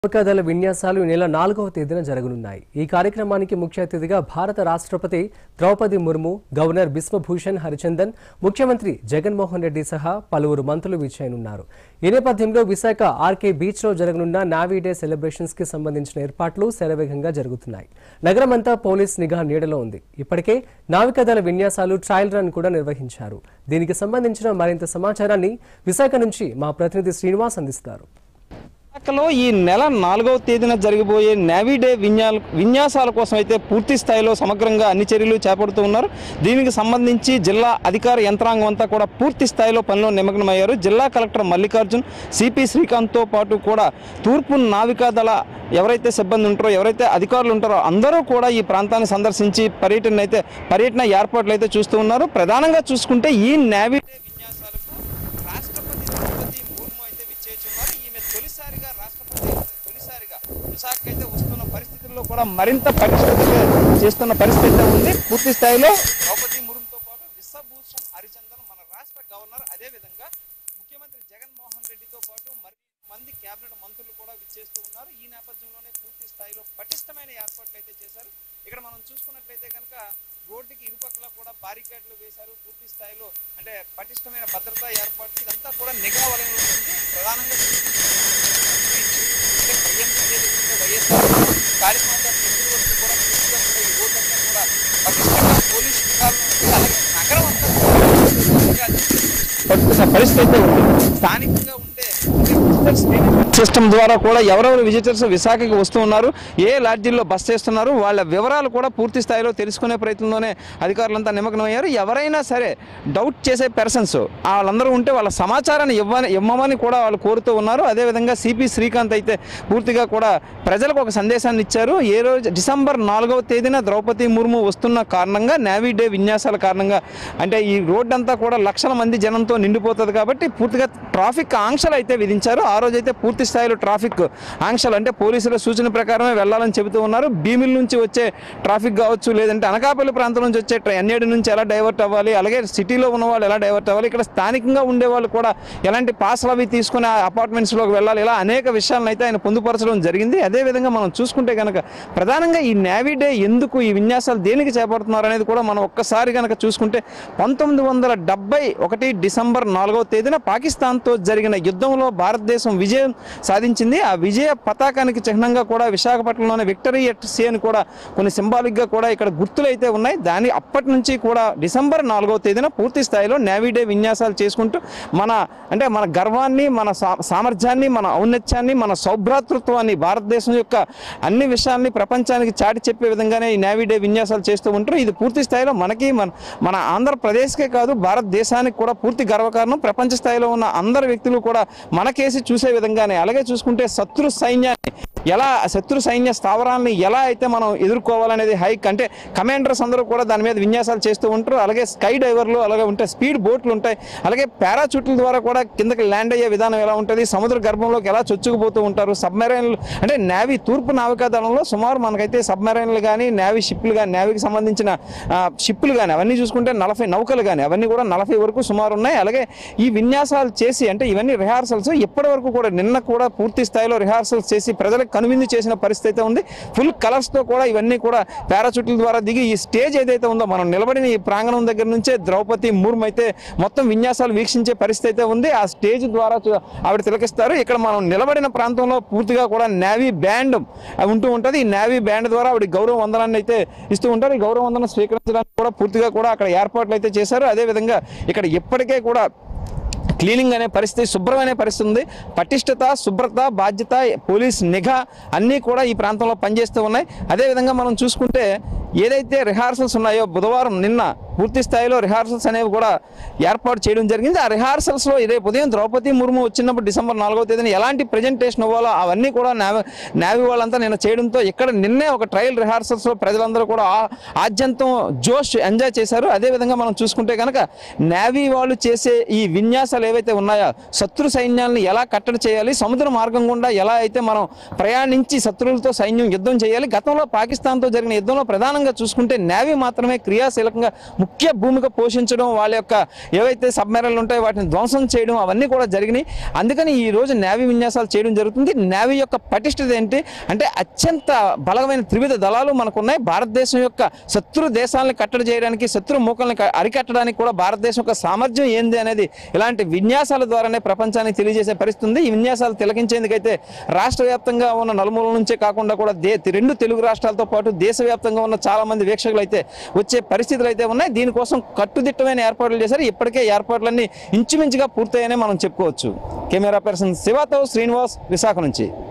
నౌకాదళ విన్యాసాలు ఈ నెల నాలుగవ తేదీన జరగనున్నాయి ఈ కార్యక్రమానికి ముఖ్య అతిథిగా భారత రాష్ట్రపతి ద్రౌపది ముర్ము గవర్నర్ బిశ్వభూషణ్ హరిచందన్ ముఖ్యమంత్రి జగన్మోహన్ రెడ్డి సహా పలువురు మంత్రులు విచ్చేయనున్నారు ఈ నేపథ్యంలో విశాఖ ఆర్కే బీచ్ లో జరగనున్న నావీ డే సెలబ్రేషన్స్ కి సంబంధించిన ఏర్పాట్లు శరవేగంగా జరుగుతున్నాయి నగరమంతా పోలీస్ నిఘా నీడలో ఉంది ఇప్పటికే నావికాదళ విన్యాసాలు ట్రయల్ రన్ కూడా నిర్వహించారు దీనికి సంబంధించిన మరింత సమాచారాన్ని విశాఖ నుంచి మా ప్రతినిధి శ్రీనివాస్ అందిస్తారు విశాఖలో ఈ నెల నాలుగవ తేదీన జరగబోయే నేవీ డే విన్యా విన్యాసాల కోసం అయితే పూర్తి స్థాయిలో సమగ్రంగా అన్ని చర్యలు చేపడుతూ ఉన్నారు దీనికి సంబంధించి జిల్లా అధికార యంత్రాంగం అంతా కూడా పూర్తి స్థాయిలో పనిలో నిమగ్నమయ్యారు జిల్లా కలెక్టర్ మల్లికార్జున్ సిపి శ్రీకాంత్తో పాటు కూడా తూర్పు నావికాదళ ఎవరైతే సిబ్బంది ఉంటారో ఎవరైతే అధికారులు ఉంటారో అందరూ కూడా ఈ ప్రాంతాన్ని సందర్శించి పర్యటన అయితే పర్యటన ఏర్పాట్లు అయితే చూస్తూ ఉన్నారు ప్రధానంగా చూసుకుంటే ఈ నేవీ డే విన్యాసాలకు రాష్ట్రపతి ద్రౌపది ముర్ము అయితే విచ్చేస్తున్నారు ఈమె తొలిసారిగా రాష్ట్రపతి తొలిసారిగా విశాఖ అయితే వస్తున్న పరిస్థితుల్లో కూడా మరింత పరిస్థితిగా చేస్తున్న పరిస్థితి అయితే ఉంది పూర్తి స్థాయిలో ద్రౌపది ముర్ముతో పాటు విశ్వభూషణ్ హరిచందన్ మన రాష్ట్ర గవర్నర్ అదే విధంగా ముఖ్యమంత్రి జగన్మోహన్ రెడ్డితో పాటు మరి మంది కేబినెట్ మంత్రులు కూడా విచ్చేస్తూ ఉన్నారు ఈ నేపథ్యంలోనే పూర్తి స్థాయిలో పటిష్టమైన ఏర్పాట్లు అయితే చేశారు ఇక్కడ మనం చూసుకున్నట్లయితే కనుక రోడ్డుకి ఇరుపక్కల కూడా బారికేడ్లు వేశారు పూర్తి స్థాయిలో అంటే పటిష్టమైన భద్రతా ఏర్పాట్లు ఇదంతా కూడా నిఘా వలయంలో ఉంది ప్రధానంగా చూసుకుంటే వైఎంసీ ఏదైతే వైఎస్ఆర్ కాళీమాత టెంపుల్ వరకు కూడా పూర్తిగా కూడా ఈ రోడ్డంతా కూడా పటిష్టంగా పోలీస్ నిఘాలు ఉంది అలాగే నగరం అంతా కూడా పట్టుకున్న పరిస్థితి అయితే ఉంది స్థానికంగా ఉండే సిస్టమ్ ద్వారా కూడా ఎవరెవరు విజిటర్స్ విశాఖకి వస్తూ ఉన్నారు ఏ లాడ్జీల్లో బస్ చేస్తున్నారు వాళ్ళ వివరాలు కూడా పూర్తి స్థాయిలో తెలుసుకునే ప్రయత్నంలోనే అధికారులంతా నిమగ్నమయ్యారు ఎవరైనా సరే డౌట్ చేసే పర్సన్స్ వాళ్ళందరూ ఉంటే వాళ్ళ సమాచారాన్ని ఇవ్వని ఇవ్వమని కూడా వాళ్ళు కోరుతూ ఉన్నారు అదేవిధంగా సిపి శ్రీకాంత్ అయితే పూర్తిగా కూడా ప్రజలకు ఒక సందేశాన్ని ఇచ్చారు ఏ రోజు డిసెంబర్ నాలుగవ తేదీన ద్రౌపది ముర్ము వస్తున్న కారణంగా నేవీ డే విన్యాసాల కారణంగా అంటే ఈ రోడ్డు అంతా కూడా లక్షల మంది జనంతో నిండిపోతుంది కాబట్టి పూర్తిగా ట్రాఫిక్ ఆంక్షలు అయితే విధించారు ఆ రోజు అయితే పూర్తి స్థాయిలో ట్రాఫిక్ ఆంక్షలు అంటే పోలీసుల సూచన ప్రకారమే వెళ్ళాలని చెబుతూ ఉన్నారు భీమిల నుంచి వచ్చే ట్రాఫిక్ కావచ్చు లేదంటే అనకాపల్లి ప్రాంతం నుంచి వచ్చే ట్రై- ఎన్నేడు నుంచి ఎలా డైవర్ట్ అవ్వాలి అలాగే సిటీలో ఉన్న వాళ్ళు ఎలా డైవర్ట్ అవ్వాలి ఇక్కడ స్థానికంగా ఉండే వాళ్ళు కూడా ఎలాంటి పాస్లు అవి తీసుకుని ఆ అపార్ట్మెంట్స్లోకి వెళ్ళాలి ఇలా అనేక విషయాలను అయితే ఆయన పొందుపరచడం జరిగింది అదేవిధంగా మనం చూసుకుంటే కనుక ప్రధానంగా ఈ నేవీ డే ఎందుకు ఈ విన్యాసాలు దేనికి చేపడుతున్నారు అనేది కూడా మనం ఒక్కసారి కనుక చూసుకుంటే పంతొమ్మిది వందల డెబ్బై ఒకటి డిసెంబర్ నాలుగవ తేదీన పాకిస్తాన్తో జరిగిన యుద్ధంలో భారతదేశం విజయం సాధించింది ఆ విజయ పతాకానికి చిహ్నంగా కూడా విశాఖపట్నంలోని విక్టరీ ఎట్ సీ అని కూడా కొన్ని సింబాలిక్గా కూడా ఇక్కడ గుర్తులు అయితే ఉన్నాయి దాని అప్పటి నుంచి కూడా డిసెంబర్ నాలుగవ తేదీన పూర్తి స్థాయిలో నేవీ డే విన్యాసాలు చేసుకుంటూ మన అంటే మన గర్వాన్ని మన సా- సామర్థ్యాన్ని మన ఔన్నత్యాన్ని మన సౌభ్రాతృత్వాన్ని భారతదేశం యొక్క అన్ని విషయాల్ని ప్రపంచానికి చాటి చెప్పే విధంగానే ఈ నేవీ డే విన్యాసాలు చేస్తూ ఉంటారు ఇది పూర్తి స్థాయిలో మనకి మన మన ఆంధ్రప్రదేశ్కే కాదు భారతదేశానికి కూడా పూర్తి గర్వకారణం ప్రపంచ స్థాయిలో ఉన్న అందరు వ్యక్తులు కూడా మనకేసి చూసే విధంగానే అలాగే చూసుకుంటే శత్రు సైన్యాన్ని ఎలా శత్రు సైన్య స్థావరాలని ఎలా అయితే మనం ఎదుర్కోవాలనేది హైక్ అంటే కమాండర్స్ అందరూ కూడా దాని మీద విన్యాసాలు చేస్తూ ఉంటారు అలాగే స్కై డైవర్లు అలాగే ఉంటాయి స్పీడ్ బోట్లు ఉంటాయి అలాగే పారాచూట్ల ద్వారా కూడా కిందకి ల్యాండ్ అయ్యే విధానం ఎలా ఉంటుంది సముద్ర గర్భంలోకి ఎలా చొచ్చుకుపోతూ ఉంటారు సబ్మెరైన్లు అంటే నేవీ తూర్పు నావికా దళంలో సుమారు మనకైతే సబ్మెరైన్లు కానీ నేవీ షిప్లు కానీ నేవీకి సంబంధించిన ఆ, షిప్లు కానీ అవన్నీ చూసుకుంటే నలభై నౌకలు కానీ అవన్నీ కూడా నలభై వరకు సుమారు ఉన్నాయి అలాగే ఈ విన్యాసాలు చేసి అంటే ఇవన్నీ రిహార్సల్స్ ఇప్పటి వరకు కూడా నిన్న కూడా పూర్తి స్థాయిలో రిహార్సల్స్ చేసి ప్రజలకు కనువిందు చేసిన పరిస్థితి అయితే ఉంది ఫుల్ కలర్స్తో కూడా ఇవన్నీ కూడా పారాచూట్ల ద్వారా దిగి ఈ స్టేజ్ ఏదైతే ఉందో మనం నిలబడిన ఈ ప్రాంగణం దగ్గర నుంచే ద్రౌపది ముర్ము అయితే మొత్తం విన్యాసాలు వీక్షించే పరిస్థితి అయితే ఉంది ఆ స్టేజ్ ద్వారా చూ- ఆవిడ తిలకిస్తారు ఇక్కడ మనం నిలబడిన ప్రాంతంలో పూర్తిగా కూడా నేవీ బ్యాండ్ ఉంటూ ఉంటుంది ఈ నేవీ బ్యాండ్ ద్వారా ఆవిడ గౌరవ వందనాన్ని అయితే ఇస్తూ ఉంటారు ఈ గౌరవ వందనం స్వీకరించడానికి కూడా పూర్తిగా కూడా అక్కడ ఏర్పాట్లు అయితే చేశారు అదేవిధంగా ఇక్కడ ఇప్పటికే కూడా క్లీనింగ్ అనే పరిస్థితి శుభ్రమనే పరిస్థితి ఉంది పటిష్టత శుభ్రత బాధ్యత పోలీస్ నిఘా అన్నీ కూడా ఈ ప్రాంతంలో పనిచేస్తూ ఉన్నాయి అదేవిధంగా మనం చూసుకుంటే ఏదైతే రిహార్సల్స్ ఉన్నాయో బుధవారం నిన్న పూర్తి స్థాయిలో రిహార్సల్స్ అనేవి కూడా ఏర్పాటు చేయడం జరిగింది ఆ రిహార్సల్స్లో రేపు ఉదయం ద్రౌపది ముర్ము వచ్చినప్పుడు డిసెంబర్ నాలుగో తేదీన ఎలాంటి ప్రజెంటేషన్ ఇవ్వాలో అవన్నీ కూడా నావీ నావీ వాళ్ళంతా నేను చేయడంతో ఇక్కడ నిన్నే ఒక ట్రయల్ రిహార్సల్స్లో ప్రజలందరూ కూడా ఆ- ఆద్యంతం జోష్ ఎంజాయ్ చేశారు అదేవిధంగా మనం చూసుకుంటే కనుక నేవీ వాళ్ళు చేసే ఈ విన్యాసాలు ఏవైతే ఉన్నాయో శత్రు సైన్యాలను ఎలా కట్టడి చేయాలి సముద్ర మార్గం గుండా ఎలా అయితే మనం ప్రయాణించి శత్రువులతో సైన్యం యుద్ధం చేయాలి గతంలో పాకిస్తాన్తో జరిగిన యుద్ధంలో ప్రధానంగా చూసుకుంటే నేవీ మాత్రమే క్రియాశీలకంగా ముఖ్య భూమిక పోషించడం వాళ్ళ యొక్క ఏవైతే సబ్మెరైన్లు ఉంటాయో వాటిని ధ్వంసం చేయడం అవన్నీ కూడా జరిగినాయి అందుకని ఈ రోజు నేవీ విన్యాసాలు చేయడం జరుగుతుంది నేవీ యొక్క పటిష్టత ఏంటి అంటే అత్యంత బలమైన త్రివిధ దళాలు మనకున్నాయి భారతదేశం యొక్క శత్రు దేశాలను కట్టడి చేయడానికి శత్రు మూకల్ని క- అరికట్టడానికి కూడా భారతదేశం యొక్క సామర్థ్యం ఏంది అనేది ఇలాంటి విన్యాసాల ద్వారానే ప్రపంచానికి తెలియజేసే పరిస్థితి ఉంది ఈ విన్యాసాలు తిలకించేందుకైతే రాష్ట్ర వ్యాప్తంగా ఉన్న నలుమూలల నుంచే కాకుండా కూడా దే రెండు తెలుగు రాష్ట్రాలతో పాటు దేశవ్యాప్తంగా ఉన్న చాలా మంది వీక్షకులు అయితే వచ్చే పరిస్థితులు అయితే ఉన్నాయి దీనికోసం కట్టుదిట్టమైన ఏర్పాట్లు చేశారు ఇప్పటికే ఏర్పాట్లన్నీ ఇంచుమించుగా పూర్తయ్యాయనే మనం చెప్పుకోవచ్చు కెమెరా పర్సన్ శివతో శ్రీనివాస్ విశాఖ నుంచి